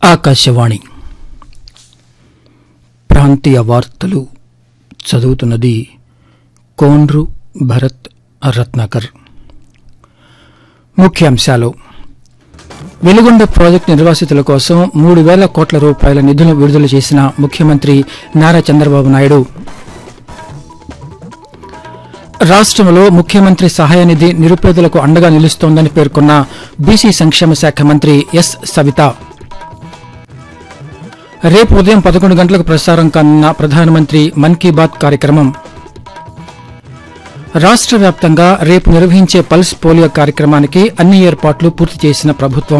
ఆకాశవాణి ప్రాంతీయ వార్తలు చదువుతున్నది కోండ్రు భరత్ రత్నాకర్ ముఖ్యాంశాలు వెలుగొండ ప్రాజెక్టు నిర్వాసితుల కోసం మూడు వేల కోట్ల రూపాయల నిధులు విడుదల చేసిన ముఖ్యమంత్రి నారా చంద్రబాబు నాయుడు రాష్ట్రంలో ముఖ్యమంత్రి సహాయ నిధి నిరుపేదలకు అండగా నిలుస్తోందని పేర్కొన్న బీసీ సంక్షేమ శాఖ మంత్రి ఎస్ సవిత రేపు ఉదయం పదకొండు గంటలకు ప్రసారం కానున్న ప్రధానమంత్రి మన్ కీ బాత్ కార్యక్రమం రాష్ట్ర వ్యాప్తంగా రేపు నిర్వహించే పల్స్ పోలియో కార్యక్రమానికి అన్ని ఏర్పాట్లు పూర్తి చేసిన ప్రభుత్వం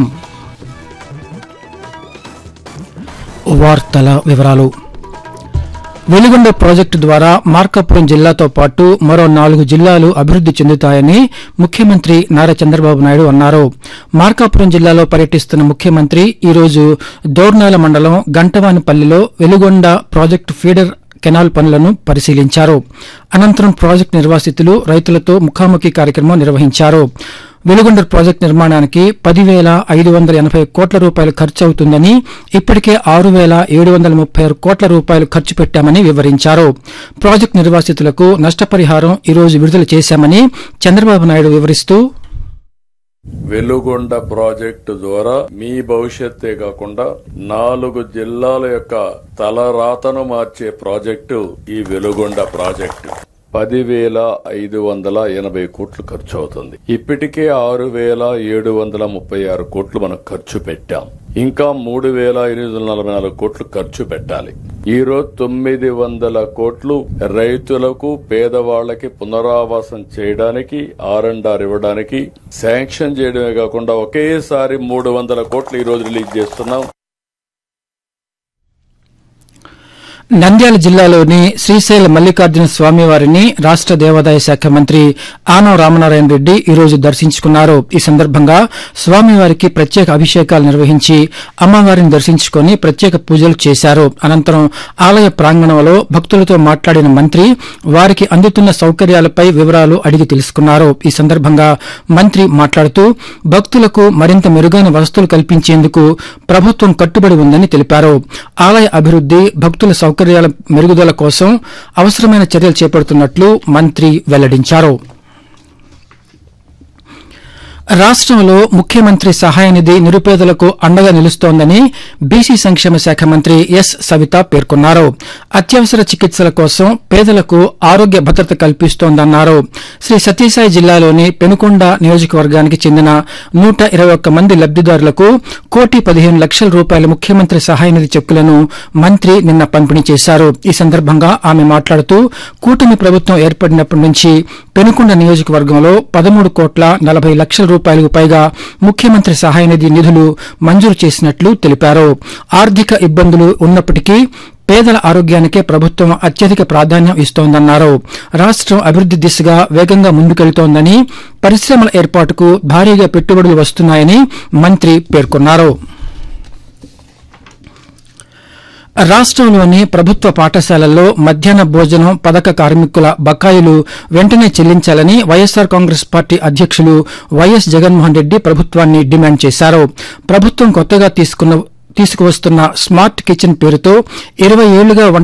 వార్తల వివరాలు వెలుగొండ ప్రాజెక్టు ద్వారా మార్కాపురం జిల్లాతో పాటు మరో నాలుగు జిల్లాలు అభివృద్ది చెందుతాయని ముఖ్యమంత్రి నారా చంద్రబాబు నాయుడు అన్నారు మార్కాపురం జిల్లాలో పర్యటిస్తున్న ముఖ్యమంత్రి ఈరోజు దోర్నాల మండలం గంటవానిపల్లిలో వెలుగొండ ప్రాజెక్టు ఫీడర్ కెనాల్ పనులను పరిశీలించారు అనంతరం ప్రాజెక్టు నిర్వాసితులు రైతులతో ముఖాముఖి కార్యక్రమం నిర్వహించారు వెలుగొండ ప్రాజెక్టు నిర్మాణానికి పదివేల ఐదు వందల ఎనభై కోట్ల రూపాయలు ఖర్చు అవుతుందని ఇప్పటికే ఆరు వేల ఏడు వందల ముప్పై ఆరు కోట్ల రూపాయలు ఖర్చు పెట్టామని వివరించారు ప్రాజెక్టు నిర్వాసితులకు నష్టపరిహారం ఈరోజు విడుదల చేశామని చంద్రబాబు నాయుడు వివరిస్తూ వెలుగొండ ప్రాజెక్టు ద్వారా మీ భవిష్యత్తే కాకుండా నాలుగు జిల్లాల యొక్క తలరాతను మార్చే ప్రాజెక్టు ఈ వెలుగొండ ప్రాజెక్టు పదివేల ఐదు వందల ఎనభై కోట్లు ఖర్చు అవుతుంది ఇప్పటికే ఆరు వేల ఏడు వందల ముప్పై ఆరు కోట్లు మనం ఖర్చు పెట్టాం ఇంకా మూడు వేల ఎనిమిది వందల నలభై నాలుగు కోట్లు ఖర్చు పెట్టాలి ఈ రోజు తొమ్మిది వందల కోట్లు రైతులకు పేదవాళ్లకి పునరావాసం చేయడానికి ఆర్ అండ్ ఆర్ ఇవ్వడానికి శాంక్షన్ చేయడమే కాకుండా ఒకేసారి మూడు వందల కోట్లు ఈ రోజు రిలీజ్ చేస్తున్నాం నంద్యాల జిల్లాలోని శ్రీశైల మల్లికార్జున స్వామివారిని రాష్ట దేవాదాయ శాఖ మంత్రి ఆనవ రామనారాయణ రెడ్డి ఈరోజు దర్శించుకున్నారు ఈ సందర్భంగా స్వామివారికి ప్రత్యేక అభిషేకాలు నిర్వహించి అమ్మవారిని దర్శించుకుని ప్రత్యేక పూజలు చేశారు అనంతరం ఆలయ ప్రాంగణంలో భక్తులతో మాట్లాడిన మంత్రి వారికి అందుతున్న సౌకర్యాలపై వివరాలు అడిగి తెలుసుకున్నారు ఈ సందర్భంగా మంత్రి మాట్లాడుతూ భక్తులకు మరింత మెరుగైన వసతులు కల్పించేందుకు ప్రభుత్వం కట్టుబడి ఉందని తెలిపారు ఆలయ అభివృద్ది భక్తుల సౌకర్యాల మెరుగుదల కోసం అవసరమైన చర్యలు చేపడుతున్నట్లు మంత్రి వెల్లడించారు రాష్ట్రంలో ముఖ్యమంత్రి సహాయ నిధి నిరుపేదలకు అండగా నిలుస్తోందని బీసీ సంక్షేమ శాఖ మంత్రి ఎస్ సవిత పేర్కొన్నారు అత్యవసర చికిత్సల కోసం పేదలకు ఆరోగ్య భద్రత కల్పిస్తోందన్నారు శ్రీ సత్యసాయి జిల్లాలోని పెనుకొండ నియోజకవర్గానికి చెందిన నూట ఇరవై ఒక్క మంది లబ్దిదారులకు కోటి పదిహేను లక్షల రూపాయల ముఖ్యమంత్రి సహాయ నిధి చెక్కులను మంత్రి నిన్న పంపిణీ చేశారు ఈ సందర్భంగా ఆమె మాట్లాడుతూ కూటమి ప్రభుత్వం ఏర్పడినప్పటి నుంచి పెనుకొండ నియోజకవర్గంలో పదమూడు కోట్ల నలభై లక్షల రూపాయలకు పైగా ముఖ్యమంత్రి సహాయ నిధి నిధులు మంజూరు చేసినట్లు తెలిపారు ఆర్థిక ఇబ్బందులు ఉన్నప్పటికీ పేదల ఆరోగ్యానికే ప్రభుత్వం అత్యధిక ప్రాధాన్యం ఇస్తోందన్నారు రాష్ట్రం అభివృద్ది దిశగా వేగంగా ముందుకెళ్తోందని పరిశ్రమల ఏర్పాటుకు భారీగా పెట్టుబడులు వస్తున్నాయని మంత్రి పేర్కొన్నారు రాష్ట్రంలోని ప్రభుత్వ పాఠశాలల్లో మధ్యాహ్న భోజనం పథక కార్మికుల బకాయిలు వెంటనే చెల్లించాలని వైఎస్సార్ కాంగ్రెస్ పార్టీ అధ్యక్షులు వైఎస్ జగన్మోహన్ రెడ్డి ప్రభుత్వాన్ని డిమాండ్ చేశారు ప్రభుత్వం కొత్తగా తీసుకున్న తీసుకువస్తున్న స్మార్ట్ కిచెన్ పేరుతో ఇరవై ఏళ్లుగా